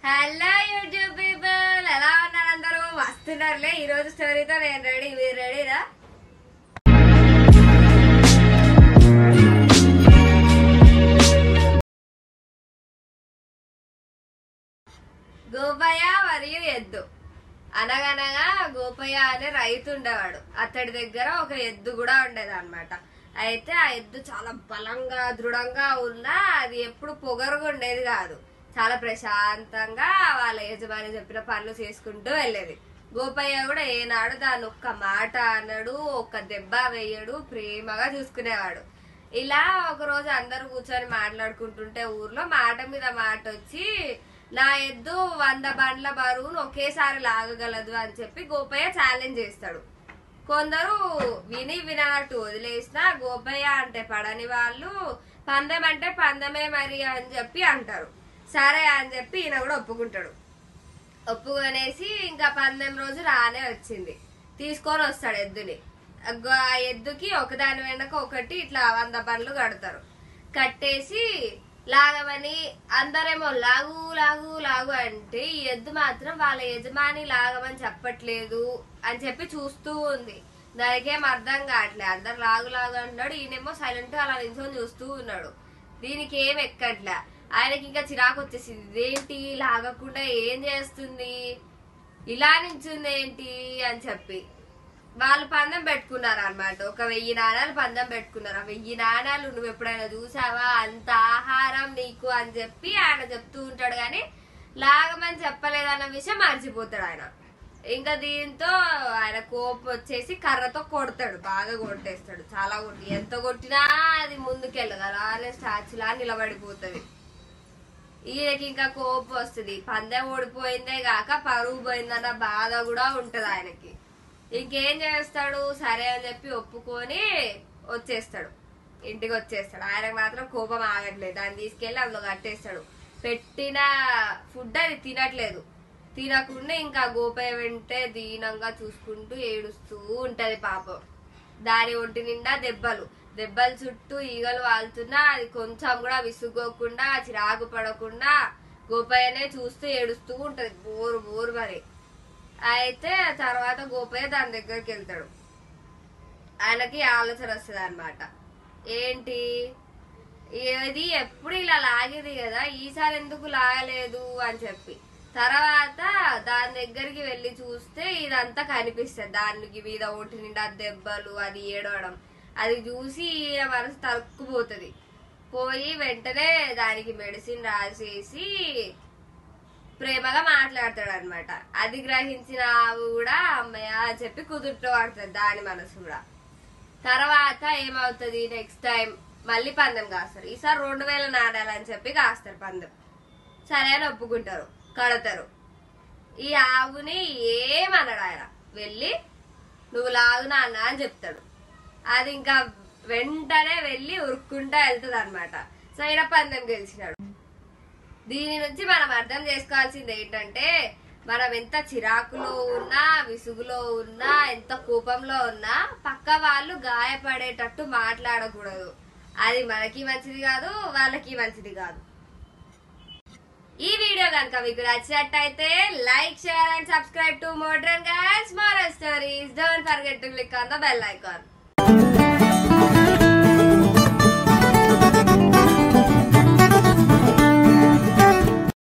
hello YouTube people ఎలా ఉన్నారు అందరూ వస్తున్నారులే ఈ రోజు స్టోరీతో నేను రెడీ మీరు రెడీరా గోపయ్య మరియు ఎద్దు అనగనగా గోపయ్య అనే రైతు ఉండేవాడు అతడి దగ్గర ఒక ఎద్దు కూడా ఉండేది అనమాట అయితే ఆ ఎద్దు చాలా బలంగా దృఢంగా ఉన్నా అది ఎప్పుడు పొగరుగా ఉండేది కాదు చాలా ప్రశాంతంగా వాళ్ళ యజమాని చెప్పిన పనులు చేసుకుంటూ వెళ్ళేది గోపయ్య కూడా ఏనాడు దాన్ని ఒక్క మాట అనడు ఒక్క దెబ్బ వేయడు ప్రేమగా చూసుకునేవాడు ఇలా ఒక రోజు అందరూ కూర్చొని మాట్లాడుకుంటుంటే ఊర్లో మాట మీద మాట వచ్చి నా ఎద్దు వంద బండ్ల బరువును ఒకేసారి లాగగలదు అని చెప్పి గోపయ్య ఛాలెంజ్ చేస్తాడు కొందరు విని వినట్టు వదిలేసిన గోపయ్య అంటే పడని వాళ్ళు పందెం అంటే పందమే మరి అని చెప్పి అంటారు సరే అని చెప్పి ఈయన కూడా ఒప్పుకుంటాడు ఒప్పుకొనేసి ఇంకా పందెం రోజు రానే వచ్చింది తీసుకొని వస్తాడు ఎద్దుని గ- ఆ ఎద్దుకి ఒకదాని వెనక ఒకటి ఇట్లా వంద బండ్లు కడతారు కట్టేసి లాగమని అందరేమో లాగు లాగు లాగు అంటే ఈ ఎద్దు మాత్రం వాళ్ళ యజమాని లాగమని చెప్పట్లేదు అని చెప్పి చూస్తూ ఉంది దానికేం అర్థం కావట్లే అందరు లాగు లాగు అంటున్నాడు ఈయనేమో సైలెంట్ అలా నిల్చొని చూస్తూ ఉన్నాడు దీనికి ఏం ఎక్కట్లే ఆయనకి ఇంకా చిరాకు వచ్చేసింది ఇదేంటి లాగకుండా ఏం చేస్తుంది ఇలా నించుంది ఏంటి అని చెప్పి వాళ్ళు పందెం పెట్టుకున్నారు అనమాట ఒక వెయ్యి నాణాలు పందెం పెట్టుకున్నారు ఆ వెయ్యి నాణాలు నువ్వు ఎప్పుడైనా చూసావా అంత ఆహారం నీకు అని చెప్పి ఆయన చెప్తూ ఉంటాడు కానీ లాగమని చెప్పలేదన్న విషయం మర్చిపోతాడు ఆయన ఇంకా దీంతో ఆయన కోపం వచ్చేసి కర్రతో కొడతాడు బాగా కొట్టేస్తాడు చాలా కొట్టి ఎంత కొట్టినా అది ముందుకెళ్ళదు అలానే స్టాచ్యులా నిలబడిపోతుంది ఈయనకి ఇంకా కోపం వస్తుంది పందెం ఓడిపోయిందే కాక పరువు పోయిందన్న బాధ కూడా ఉంటది ఆయనకి ఇంకేం చేస్తాడు సరే అని చెప్పి ఒప్పుకొని వచ్చేస్తాడు ఇంటికి వచ్చేస్తాడు ఆయనకు మాత్రం కోపం ఆగట్లేదు దాన్ని తీసుకెళ్లి అందులో కట్టేస్తాడు పెట్టిన ఫుడ్ అది తినట్లేదు తినకుండా ఇంకా గోపయ్య వెంటే దీనంగా చూసుకుంటూ ఏడుస్తూ ఉంటది పాపం దాని ఒంటి నిండా దెబ్బలు దెబ్బల చుట్టూ ఈగలు వాళ్తున్నా అది కొంచెం కూడా విసుగోకుండా చిరాకు పడకుండా గోపయ్యనే చూస్తూ ఏడుస్తూ ఉంటది బోరు బోరు మరి అయితే తర్వాత గోపయ్య దాని దగ్గరికి వెళ్తాడు ఆయనకి ఆలోచన వస్తుంది అనమాట ఏంటి ఇది ఎప్పుడు ఇలా లాగేది కదా ఈసారి ఎందుకు లాగలేదు అని చెప్పి తర్వాత దాని దగ్గరికి వెళ్ళి చూస్తే ఇదంతా కనిపిస్తుంది దానికి మీద ఒంటి నిండా దెబ్బలు అది ఏడవడం అది చూసి ఈయన మనసు తరుక్కుపోతుంది పోయి వెంటనే దానికి మెడిసిన్ రాసేసి ప్రేమగా మాట్లాడతాడు అనమాట అది గ్రహించిన ఆవు కూడా అమ్మయ్య అని చెప్పి కుదురుతో పడుతుంది దాని మనసు కూడా తర్వాత ఏమవుతుంది నెక్స్ట్ టైం మళ్ళీ పందెం కాస్తారు ఈసారి రెండు వేల నాణాలని చెప్పి కాస్తారు పందెం సరే అని ఒప్పుకుంటారు కడతారు ఈ ఆవుని ఏమన్నాడు ఆయన వెళ్ళి నువ్వు లాగు నాన్న అని చెప్తాడు అది ఇంకా వెంటనే వెళ్ళి ఉరుక్కుంటా వెళ్తుంది అనమాట సో ఈయన పందెం గెలిచినాడు దీని నుంచి మనం అర్థం చేసుకోవాల్సింది ఏంటంటే మనం ఎంత చిరాకులో ఉన్నా విసుగులో ఉన్నా ఎంత కోపంలో ఉన్నా పక్క వాళ్ళు గాయపడేటట్టు మాట్లాడకూడదు అది మనకి మంచిది కాదు వాళ్ళకి మంచిది కాదు ఈ వీడియో కనుక మీకు నచ్చినట్టయితే like share and subscribe to modern guides moral stories don't forget to click on the bell icon